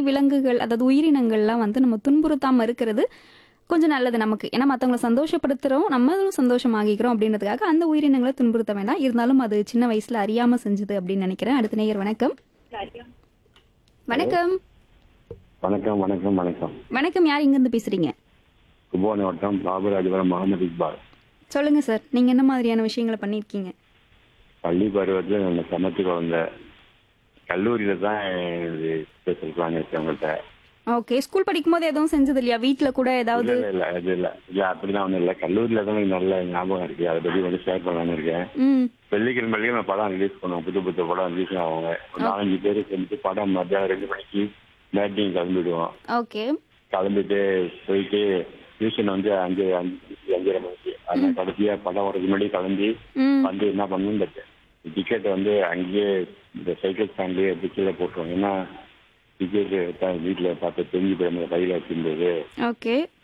விலங்குகள் அதாவது உயிரினங்கள்லாம் வந்து நம்ம துன்புறுத்தாம இருக்கிறது கொஞ்சம் நல்லது நமக்கு ஏன்னா மற்றவங்களை சந்தோஷப்படுத்துறோம் நம்மளும் சந்தோஷமாகிக்கிறோம் அப்படின்றதுக்காக அந்த உயிரினங்களை துன்புறுத்த வேண்டாம் இருந்தாலும் அது சின்ன வயசுல அறியாம செஞ்சது அப்படின்னு நினைக்கிறேன் அடுத்த நேயர் வணக்கம் வணக்கம் வணக்கம் வணக்கம் வணக்கம் வணக்கம் யார் இங்க இருந்து பேசுறீங்க கும்பகோணம் வட்டம் பாபுராஜபுரம் முகமது இக்பால் சொல்லுங்க சார் நீங்க என்ன மாதிரியான விஷயங்களை பண்ணிருக்கீங்க பள்ளி பருவத்தில் நான் சமைச்சு குழந்த கல்லூரியில தான் இது பேசிருக்கலாம்னு வச்சேன் உங்கள்கிட்ட ஓகே ஸ்கூல் படிக்கும் போது எதுவும் செஞ்சது இல்லையா வீட்ல கூட ஏதாவது இல்ல இல்ல அது இல்ல இல்ல அப்படிலாம் ஒண்ணும் இல்ல கல்லூரியில தான் எனக்கு நல்ல ஞாபகம் இருக்கு அதை பத்தி வந்து ஷேர் பண்ணலாம்னு இருக்கேன் ம் வெள்ளிக்கிழமையிலேயே நான் படம் ரிலீஸ் பண்ணுவோம் புது புது படம் ரிலீஸ் ஆவாங்க ஒரு நாலஞ்சு பேர் சேர்ந்து படம் மத்தியானம் ரெண்டு மணிக்கு மேட்டிங் கிளம்பிடுவோம் ஓகே கிளம்பிட்டு போயிட்டு டியூஷன் வந்து அஞ்சு அஞ்சு அஞ்சரை மணிக்கு அதனால கடைசியா படம் வரதுக்கு முன்னாடி கிளம்பி ம் வந்து என்ன பண்ணணும் இந்த டிக்கெட் வந்து அங்கேயே இந்த சைக்கிள் ஸ்டாண்ட்லயே எடுத்து கீழே போட்டுருவோம் ஏன்னா டிக்கெட் வீட்டில் பார்த்து தெரிஞ்சு போயிருந்த கையில் வச்சிருந்தது ஓகே